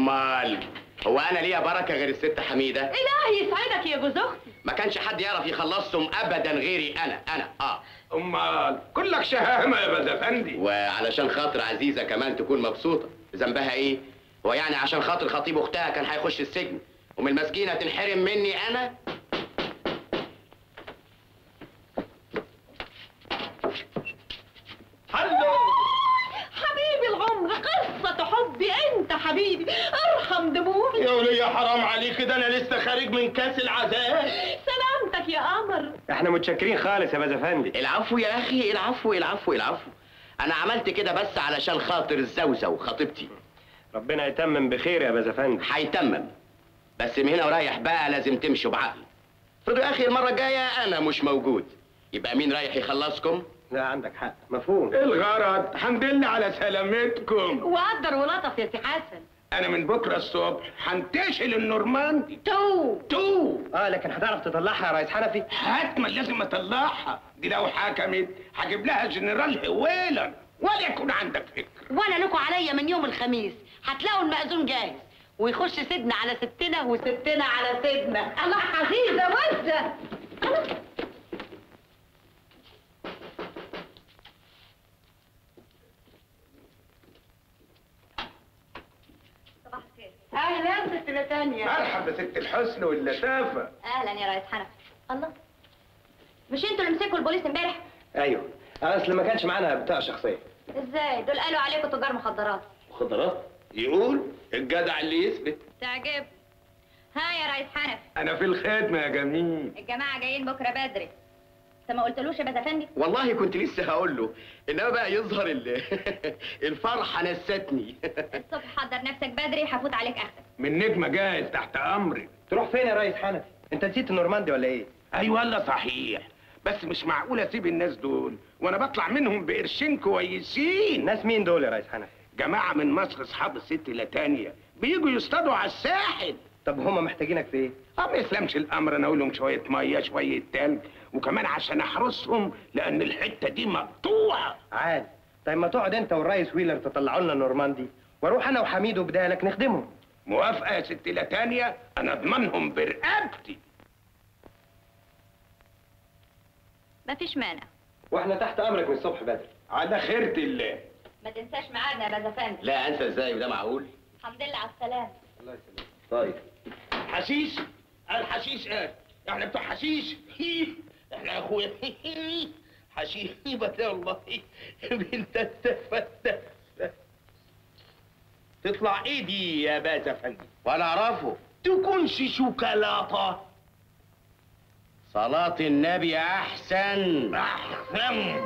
امال هو انا ليا بركه غير الست حميده الهي يسعدك يا جوز اختي ما كانش حد يعرف يخلصهم ابدا غيري انا انا اه امال كلك شهامه يا بز افندي وعلشان خاطر عزيزه كمان تكون مبسوطه ذنبها ايه هو يعني عشان خاطر خطيب اختها كان هيخش السجن ومن المسكينه تنحرم مني انا هلو حبيبي العمر قصة حبي انت حبيبي ارحم دموعي يا ولية حرام عليك ده انا لسه خارج من كاس العذاب سلامتك يا قمر احنا متشكرين خالص يا باز افندي العفو يا اخي العفو العفو العفو انا عملت كده بس علشان خاطر الزوزة وخطيبتي ربنا يتمم بخير يا باز افندي هيتمم بس من هنا ورايح بقى لازم تمشوا بعقل افرضوا يا اخي المره الجايه انا مش موجود يبقى مين رايح يخلصكم لا عندك حق مفهوم ايه الغرض الحمد لله على سلامتكم وقدر ولطف يا سي حسن انا من بكره الصبح هنتشل النورماندي تو تو اه لكن هتعرف تطلعها يا ريس حنفي حتما لازم اطلعها دي لو حكمت هجيب لها جنرال هويلا ولا يكون عندك فكر وانا لكم عليا من يوم الخميس هتلاقوا المأذون جاهز ويخش سيدنا على ستنا وستنا على سيدنا الله عزيزة وزة صباح الخير اهلا ست تانية مرحبا ست الحسن واللطافه اهلا يا ريس حنفي الله مش انتوا اللي مسكوا البوليس امبارح ايوه اصل ما كانش معانا بتاع شخصيه ازاي دول قالوا عليكم تجار مخدرات مخدرات يقول الجدع اللي يثبت تعجب ها يا ريس حنفي انا في الخدمه يا جميل الجماعه جايين بكره بدري انت ما قلتلوش يا بازافندي والله كنت لسه هقول له انما بقى يظهر ال- الفرحه نستني الصبح حضر نفسك بدري هفوت عليك اخدك من نجمه جاهز تحت امري تروح فين يا ريس حنفي انت نسيت النورماندي ولا ايه ايوه والله صحيح بس مش معقول اسيب الناس دول وانا بطلع منهم بقرشين كويسين الناس مين دول يا ريس حنفي جماعه من مصر اصحاب الست لتانية بيجوا يصطادوا على الساحل طب هما محتاجينك في ايه اه ما يسلمش الامر انا اقول لهم شويه ميه شويه تلج وكمان عشان احرسهم لان الحته دي مقطوعه عادي طيب ما تقعد انت والريس ويلر تطلعوا لنا النورماندي واروح انا وحميد وبدالك نخدمهم موافقه يا ست لتانية انا اضمنهم برقبتي مفيش مانع واحنا تحت امرك من الصبح بدري على خيرة الله ما تنساش ميعادنا يا بازافندي لا انسى ازاي وده معقول الحمد لله على السلامه الله يسلمك طيب حشيش الحشيش قال احنا بتوع حشيش هي. احنا يا اخويا حشيش بس والله بنت التفتة تطلع ايه دي يا باز افندي وانا اعرفه تكونش شوكولاته صلاه النبي احسن احسن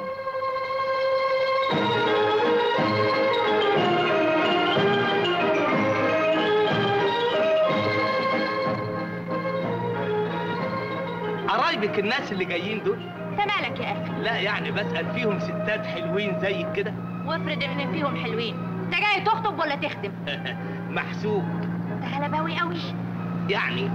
قرايبك الناس اللي جايين دول انت مالك يا اخي لا يعني بسأل فيهم ستات حلوين زيك كده وافرض ان فيهم حلوين انت جاي تخطب ولا تخدم محسوب انت غلباوي قوي يعني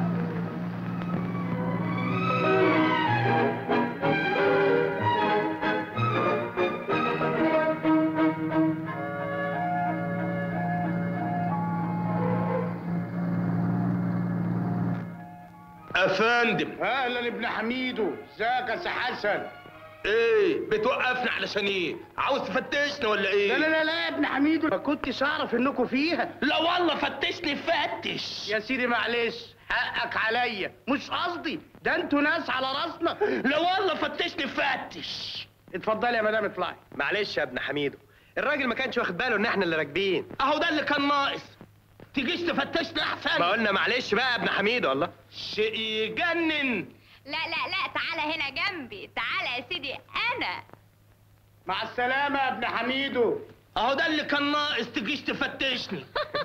افندم اهلا ابن حميدو ازيك يا سي حسن ايه بتوقفنا علشان ايه عاوز تفتشنا ولا ايه لا لا لا لا يا ابن حميدو ما كنتش اعرف انكم فيها لا والله فتشني فتش يا سيدي معلش حقك عليا مش قصدي ده انتوا ناس على راسنا لا والله فتشني فتش اتفضلي يا مدام اطلعي معلش يا ابن حميدو الراجل ما كانش واخد باله ان احنا اللي راكبين اهو ده اللي كان ناقص تجيش تفتشنا احسن ما قلنا معلش بقى يا ابن حميدو والله شيء يجنن لا لا لا تعالى هنا جنبي تعالى يا سيدي انا مع السلامه يا ابن حميدو اهو ده اللي كان ناقص تجيش تفتشني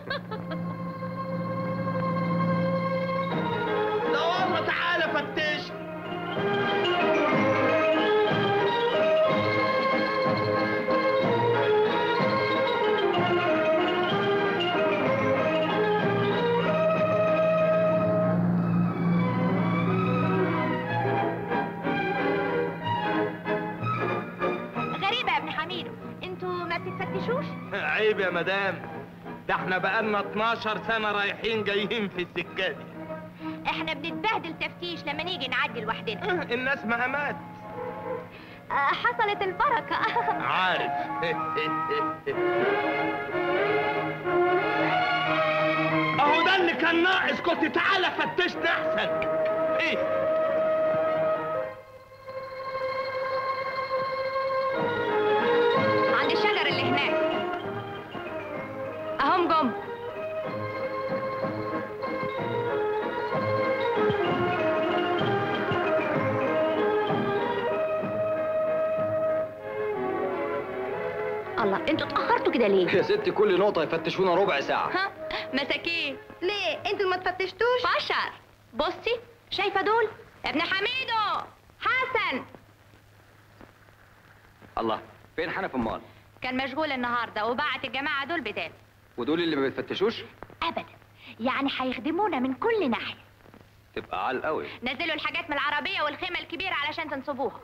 لا والله تعالى فتشني غريبة يا ابن حميد انتوا ما بتتفتشوش عيب يا مدام ده احنا بقالنا 12 سنة رايحين جايين في السكة دي احنا بنتبهدل تفتيش لما نيجي نعدي لوحدنا اه، الناس مهمات آه، حصلت البركة عارف اهو ده اللي كان ناقص كنت تعالى فتشنا احسن ايه عند الشجر اللي هناك اهم جم الله انتوا اتاخرتوا كده ليه يا ستي كل نقطة يفتشونا ربع ساعة ها مساكين ليه انتوا ما تفتشتوش بشر بصي شايفه دول ابن حميدو حسن الله فين حنف امال كان مشغول النهارده وبعت الجماعه دول بدال ودول اللي ما بتفتشوش ابدا يعني هيخدمونا من كل ناحيه تبقى عال قوي نزلوا الحاجات من العربيه والخيمه الكبيره علشان تنصبوها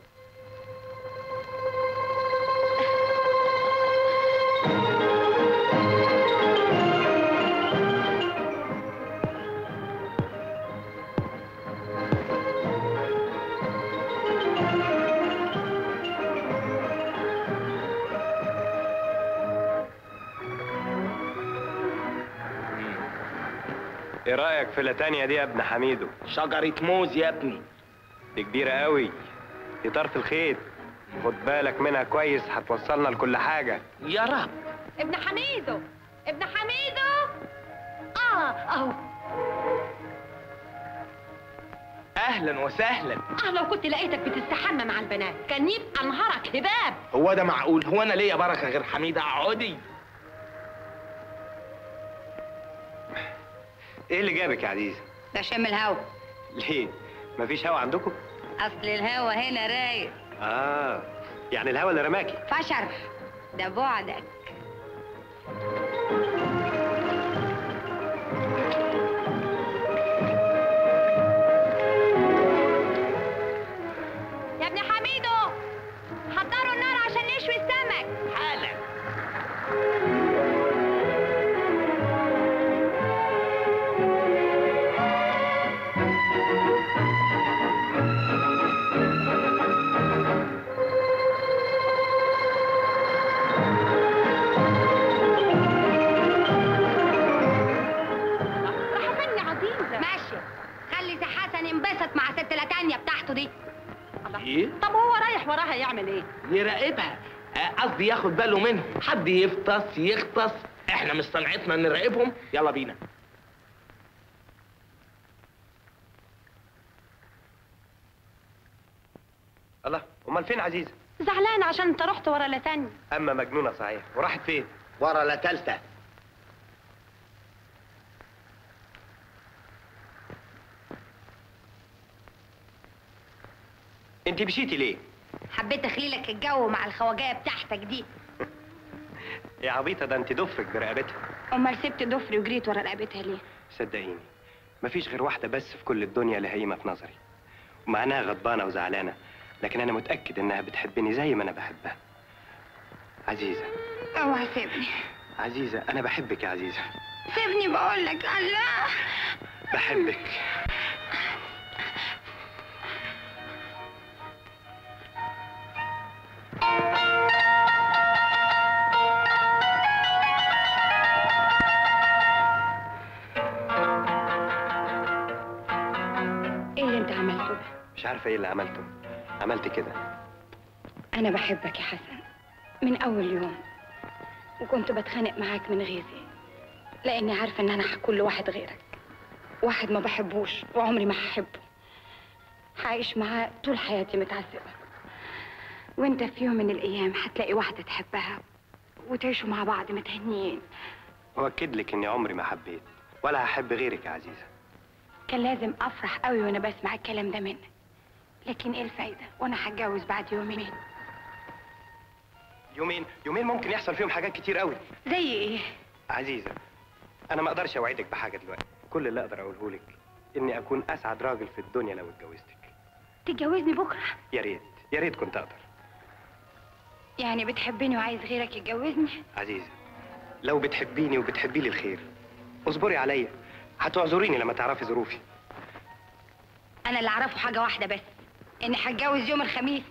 ايه رايك في لاتانيا دي يا ابن حميدو شجرة موز يا ابني دي كبيره قوي دي طرف الخيط خد بالك منها كويس هتوصلنا لكل حاجه يا رب ابن حميدو ابن حميدو اه اهو اهلا وسهلا اه لو كنت لقيتك بتستحمى مع البنات كان يبقى نهارك هباب هو ده معقول هو انا ليا بركة غير حميدة اقعدي ايه اللي جابك يا عزيزه ده شم الهوا ليه مفيش هوا عندكم اصل الهوا هنا رايق اه يعني الهوا اللي رماكي فشر ده بعدك يا ابن حميدو حضروا النار عشان نشوي السمك حالا راح مني عزيزه ماشي خلي سي حسن ينبسط مع ست لاتانيا بتاعته دي ايه طب هو رايح وراها يعمل ايه يراقبها آه، قصدي ياخد باله منهم حد يفطس يغطس احنا مش صنعتنا نراقبهم يلا بينا الله امال فين عزيزه زعلان عشان انت رحت ورا لاتانيا اما مجنونه صحيح وراحت فين ورا لا تالتة انت مشيتي ليه حبيت اخليلك الجو مع الخواجايه بتاعتك دي يا عبيطه ده انت ضفرك برقبتها امال سبت ضفري وجريت ورا رقبتها ليه صدقيني مفيش غير واحده بس في كل الدنيا اللي هيمه في نظري ومع انها غضبانه وزعلانه لكن انا متاكد انها بتحبني زي ما انا بحبها عزيزه اوعى سيبني عزيزه انا بحبك يا عزيزه سيبني بقول لك الله بحبك ايه اللي انت عملته ده؟ مش عارفه ايه اللي عملته عملت كده انا بحبك يا حسن من اول يوم وكنت بتخانق معاك من غيظي لاني عارفه ان انا هكون لواحد غيرك واحد ما بحبوش وعمري ما هحبه هعيش معاه طول حياتي متعذبه وانت في يوم من الايام هتلاقي واحده تحبها وتعيشوا مع بعض متهنيين واكد لك اني عمري ما حبيت ولا هحب غيرك يا عزيزه كان لازم افرح قوي وانا بسمع الكلام ده منك لكن ايه الفايده وانا هتجوز بعد يومين يومين يومين ممكن يحصل فيهم حاجات كتير قوي زي ايه عزيزه انا ما اقدرش اوعدك بحاجه دلوقتي كل اللي اقدر اقوله لك اني اكون اسعد راجل في الدنيا لو اتجوزتك تتجوزني بكره يا ريت يا ريت كنت اقدر يعني بتحبني وعايز غيرك يتجوزني عزيزه لو بتحبيني وبتحبي لي الخير اصبري عليا هتعذريني لما تعرفي ظروفي انا اللي اعرفه حاجه واحده بس اني هتجوز يوم الخميس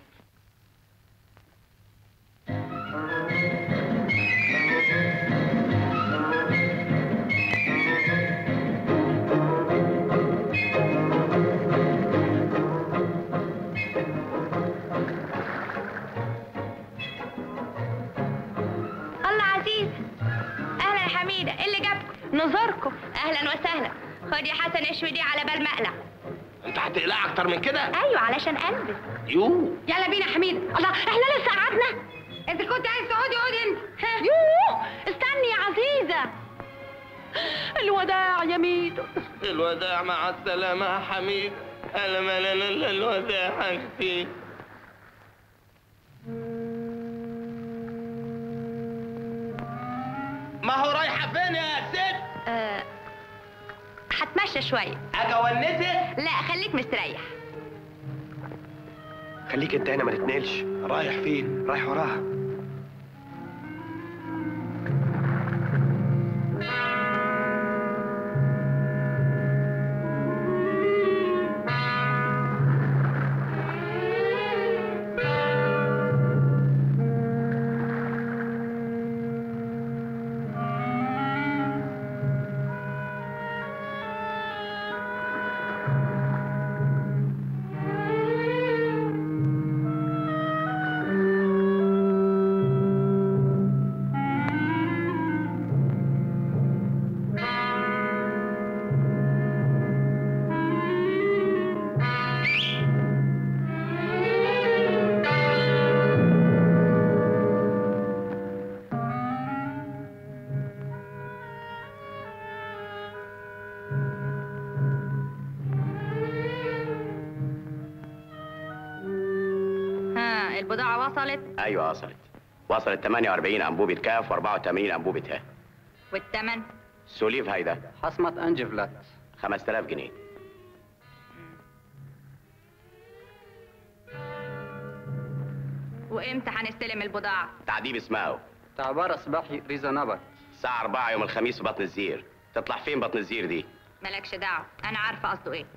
الله عزيز اهلا يا حميده ايه اللي جابكم نزوركم اهلا وسهلا خد يا حسن اشوي دي على بال مقلع انت هتقلع اكتر من كده ايوه علشان البس يو يلا بينا يا حميد الله احنا لسه قعدنا انت كنت عايز تقعدي اقعدي انت ها. يوه استني يا عزيزه الوداع يا ميدو الوداع مع السلامة يا حميد أنا ما لا لا لا الوداع حاجتي ما هو رايحة فين يا ست؟ أه هتمشى شويه أجي أونسك؟ لا خليك مستريح خليك انت هنا ما تتنقلش رايح فين؟ رايح وراها ها البضاعه وصلت ايوه وصلت وصلت 48 انبوبه كاف و84 انبوبه ها والثمن سوليف هيدا حصمة أنجفلات 5000 جنيه وامتى هنستلم البضاعه تعديب اسمه تعبار أصبحي ريزونابل الساعة 4 يوم الخميس في بطن الزير تطلع فين بطن الزير دي؟ مالكش دعوه انا عارفه قصده ايه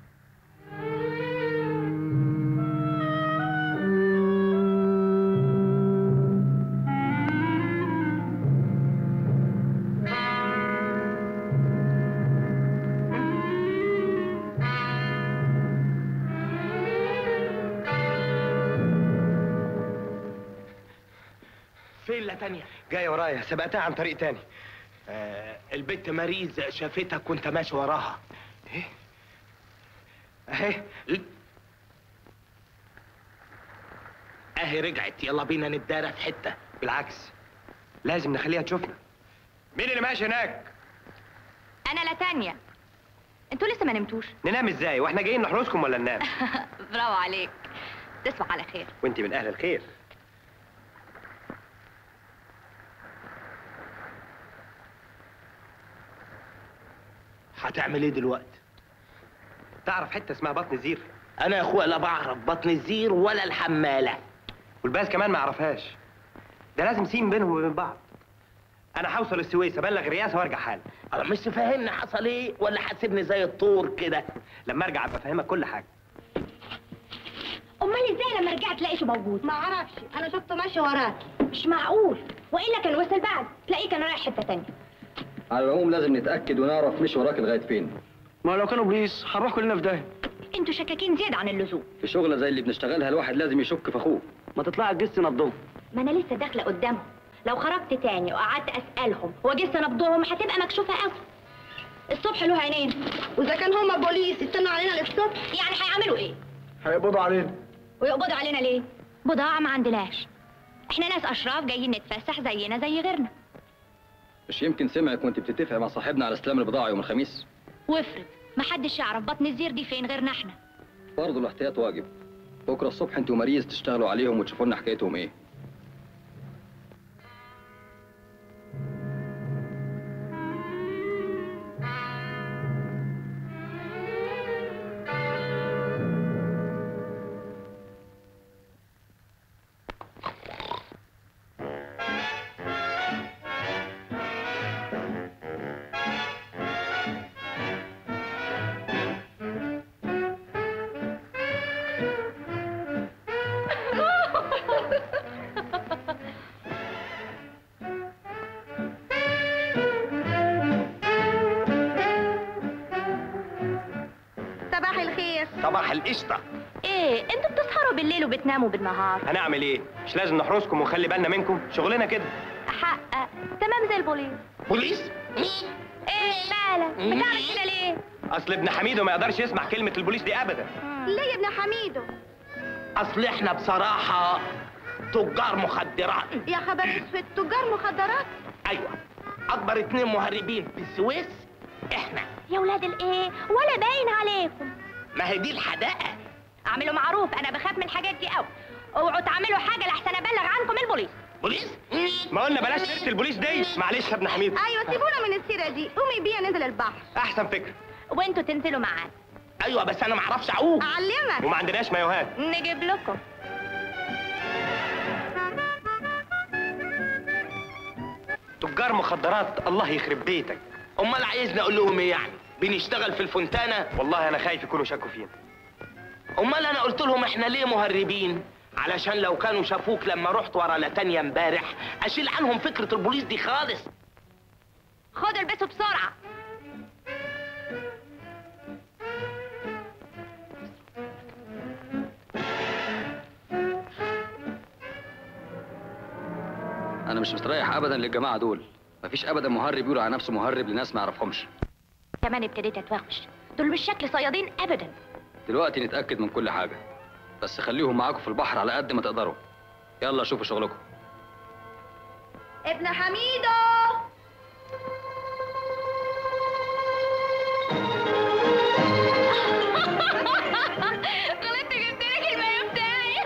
فين لا تانية؟ جايه ورايا سبقتها عن طريق تاني آه البت ماريز شافتك وانت ماشي وراها اهي اهي رجعت يلا بينا نتدارى في حتة بالعكس لازم نخليها تشوفنا مين اللي ماشي هناك انا لا تانية انتوا لسه ما نمتوش ننام ازاي واحنا جايين نحرسكم ولا ننام برافو عليك تصبح على خير وانت من اهل الخير هتعمل ايه دلوقتي؟ تعرف حته اسمها بطن الزير انا يا اخويا لا بعرف بطن الزير ولا الحمالة والباز كمان ما يعرفهاش ده لازم سين بينهم وبين بعض انا هوصل السويس ابلغ الرئاسه وارجع حالا أنا مش فاهمني حصل ايه ولا حاسبني زي الطور كده لما ارجع ابقى افهمك كل حاجه امال ازاي لما رجعت تلاقيشه موجود ما اعرفش انا شفته ماشي وراك مش معقول والا كان وصل بعد تلاقيه كان رايح حته تانية على العموم لازم نتأكد ونعرف مش وراك لغاية فين ما لو كانوا بوليس هنروح كلنا في داهيه انتوا شكاكين زياده عن اللزوم في شغلة زي اللي بنشتغلها الواحد لازم يشك في أخوه ما تطلع تجس نبضهم ما انا لسه داخله قدامهم لو خرجت تاني وقعدت اسالهم واجس نبضهم هتبقى مكشوفه قوي الصبح له عينين واذا كان هما بوليس يستنوا علينا للصبح يعني هيعملوا ايه هيقبضوا علينا ويقبضوا علينا ليه بضاعه ما عندناش احنا ناس اشراف جايين نتفسح زينا زي غيرنا مش يمكن سمعك وانت بتتفق مع صاحبنا على استلام البضاعة يوم الخميس وافرض محدش يعرف بطن الزير دي فين غيرنا احنا برضه الاحتياط واجب بكرة الصبح انت وماريز تشتغلوا عليهم وتشوفوا لنا حكايتهم ايه بصراحه القشطه ايه انتوا بتسهروا بالليل وبتناموا بالنهار هنعمل ايه مش لازم نحرسكم ونخلي بالنا منكم شغلنا كده حق تمام زي البوليس بوليس ايه مالك بتعمل كده ليه اصل ابن حميدو ما يقدرش يسمع كلمه البوليس دي ابدا ليه يا ابن حميدو اصل احنا بصراحه تجار مخدرات يا خبر اسود تجار مخدرات ايوه اكبر اتنين مهربين في السويس احنا يا ولاد الايه ولا باين عليكم ما هي دي الحدائق اعملوا معروف انا بخاف من الحاجات دي قوي اوعوا تعملوا حاجه لحسن ابلغ عنكم البوليس بوليس ما قلنا بلاش سيره البوليس دي معلش يا ابن حميد ايوه سيبونا من السيره دي قومي بيها نزل البحر احسن فكره وانتوا تنزلوا معانا ايوه بس انا ما اعرفش اعوم اعلمك وما عندناش مايوهات نجيب لكم تجار مخدرات الله يخرب بيتك امال عايزني اقول لهم ايه يعني بنشتغل في الفونتانا والله انا خايف يكونوا شكوا فينا امال انا قلت لهم احنا ليه مهربين علشان لو كانوا شافوك لما رحت ورا لتانيا امبارح اشيل عنهم فكره البوليس دي خالص خدوا البسوا بسرعه انا مش مستريح ابدا للجماعه دول مفيش ابدا مهرب يقول على نفسه مهرب لناس ما يعرفهمش كمان ابتديت اتوغش دول مش شكل صيادين ابدا دلوقتي نتاكد من كل حاجه بس خليهم معاكم في البحر على قد ما تقدروا يلا شوفوا شغلكم ابن حميدو غلطت جبت لك المايو بتاعي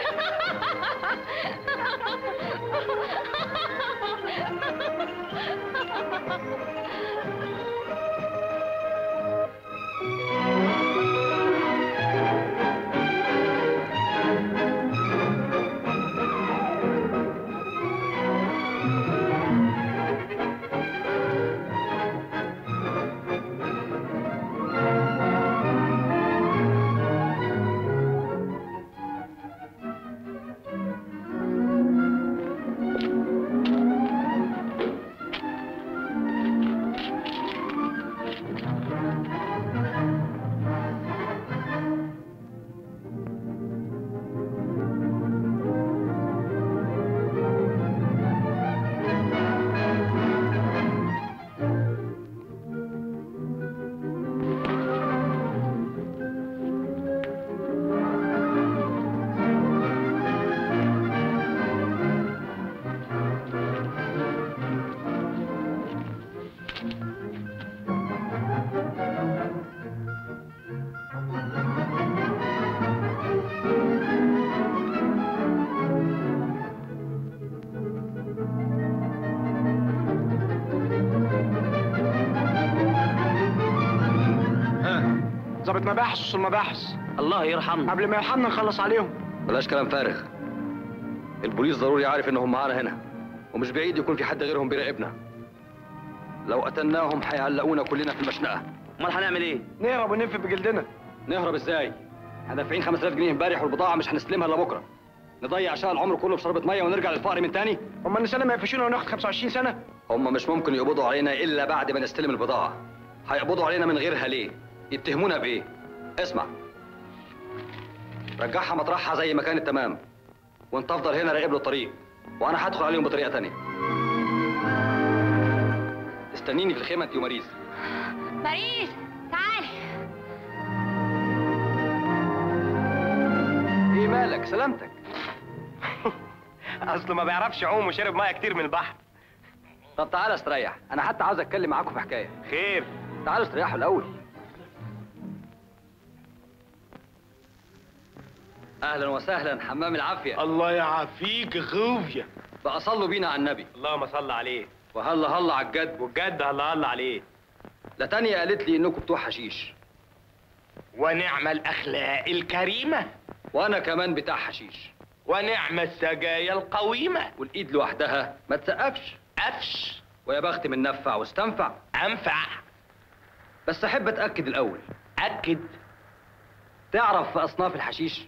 ظابط مباحث وصول مباحث الله يرحمنا قبل ما يرحمنا نخلص عليهم بلاش كلام فارغ البوليس ضروري عارف انهم معانا هنا ومش بعيد يكون في حد غيرهم بيراقبنا لو قتلناهم هيعلقونا كلنا في المشنقه امال هنعمل ايه نهرب وننف بجلدنا نهرب ازاي احنا دافعين 5000 جنيه امبارح والبضاعه مش هنستلمها الا بكره نضيع شقى العمر كله في شربة ميه ونرجع للفقر من تاني هما النساء ما يقفشونا وناخد 25 سنه هم مش ممكن يقبضوا علينا الا بعد ما نستلم البضاعه هيقبضوا علينا من غيرها ليه يتهمونا بايه اسمع رجعها مطرحها زي ما كانت تمام وانت افضل هنا راقب له الطريق وانا هدخل عليهم بطريقه تانية استنيني في الخيمه انت وماريز باريس تعالي ايه مالك سلامتك اصله ما بيعرفش يعوم وشرب ميه كتير من البحر طب تعالى استريح انا حتى عاوز اتكلم معاكم في حكايه خير تعالوا استريحوا الاول اهلا وسهلا حمام العافيه الله يعافيك يا خوفيا بقى صلوا بينا على النبي اللهم صل عليه وهلا هلا على الجد والجد هلا هلا عليه لا تانية قالت لي انكم بتوع حشيش ونعم الاخلاق الكريمه وانا كمان بتاع حشيش ونعم السجايا القويمه والايد لوحدها ما تسقفش قفش ويا بخت من نفع واستنفع انفع بس احب اتاكد الاول اكد تعرف في اصناف الحشيش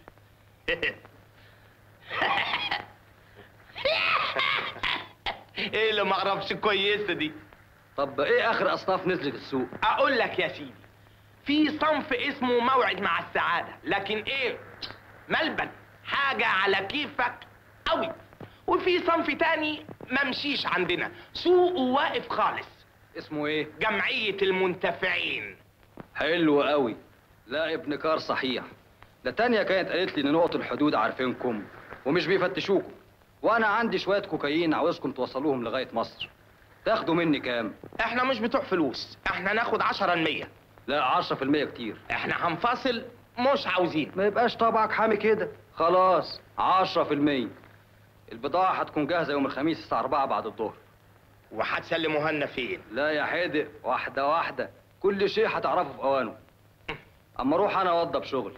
ايه اللي ما اعرفش كويسه دي طب ايه اخر اصناف نزلت السوق اقول لك يا سيدي في صنف اسمه موعد مع السعادة لكن ايه ملبن حاجة على كيفك قوي وفي صنف تاني ممشيش عندنا سوقه واقف خالص اسمه ايه جمعية المنتفعين حلو قوي لا ابن كار صحيح ده تانية كانت قالت لي ان نقط الحدود عارفينكم ومش بيفتشوكم وانا عندي شويه كوكايين عاوزكم توصلوهم لغايه مصر تاخدوا مني كام احنا مش بتوع فلوس احنا ناخد عشرة المية لا 10% كتير احنا هنفاصل مش عاوزين ما يبقاش طبعك حامي كده خلاص 10% البضاعة هتكون جاهزة يوم الخميس الساعة 4 بعد الظهر وهتسلموها لنا فين لا يا حدق واحدة واحدة كل شيء هتعرفه في أوانه أما أروح أنا أوضب شغل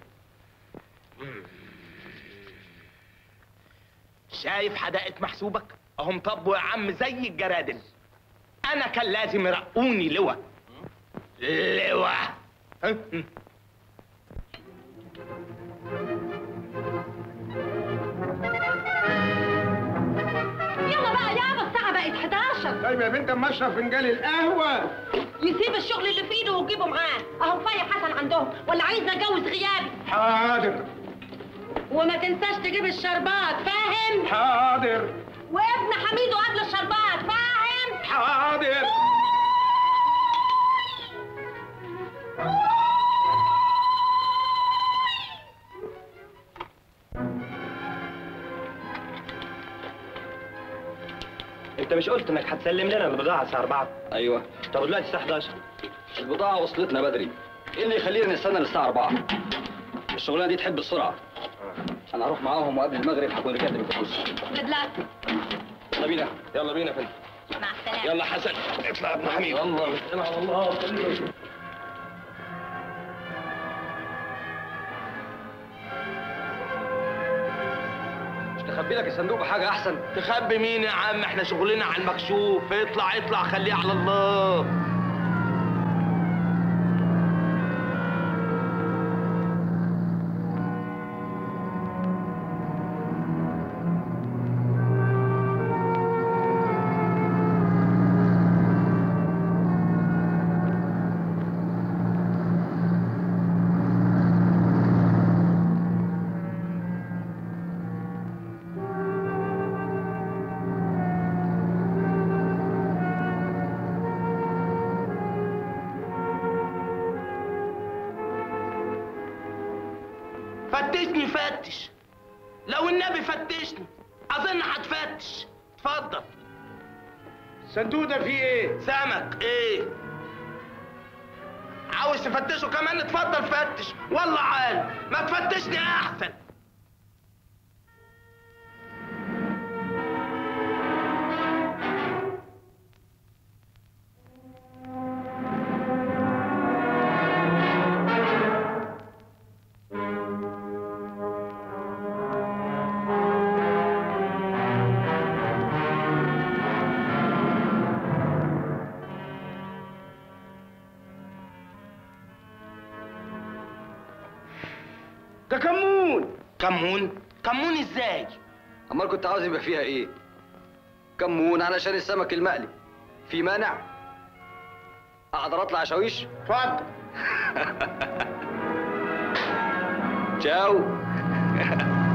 شايف حدائق محسوبك اهم طبوا يا عم زي الجرادل انا كان لازم يرقوني لواء لواء يلا بقى يابا الساعة بقت 11 طيب يا بنت اما اشرب فنجان القهوه يسيب الشغل اللي في ايده ويجيبه معاه اهو كفايه حسن عندهم ولا عايزني اتجوز غيابي حاضر وما تنساش تجيب الشربات فاهم حاضر وابن حميدو قبل الشربات فاهم حاضر انت مش قلت انك هتسلم لنا البضاعه الساعه 4 أيوه طب دلوقتي الساعه 11 البضاعة وصلتنا بدري إيه اللي يخلينا نستنى للساعة 4 الشغلانة دي تحب السرعة أنا هروح معاهم وقبل المغرب هكون رجعت بالفلوس بدلك يلا بينا يلا بينا يا فندم مع السلامة يلا حسن اطلع يا ابن حميد يلا الله مش تخبي لك الصندوق بحاجة أحسن تخبي مين يا عم احنا شغلنا على المكشوف اطلع اطلع خليه على الله فتشني فتش لو النبي فتشني اظن هتفتش اتفضل الصندوق ده فيه ايه سمك ايه عاوز تفتشه كمان اتفضل فتش والله عال ما تفتشني احسن ده كمون كمون كمون ازاي أمال كنت عاوز يبقى فيها إيه؟ كمون علشان السمك المقلي في مانع؟ أقدر أطلع أشاويش؟ اتفضل تشاو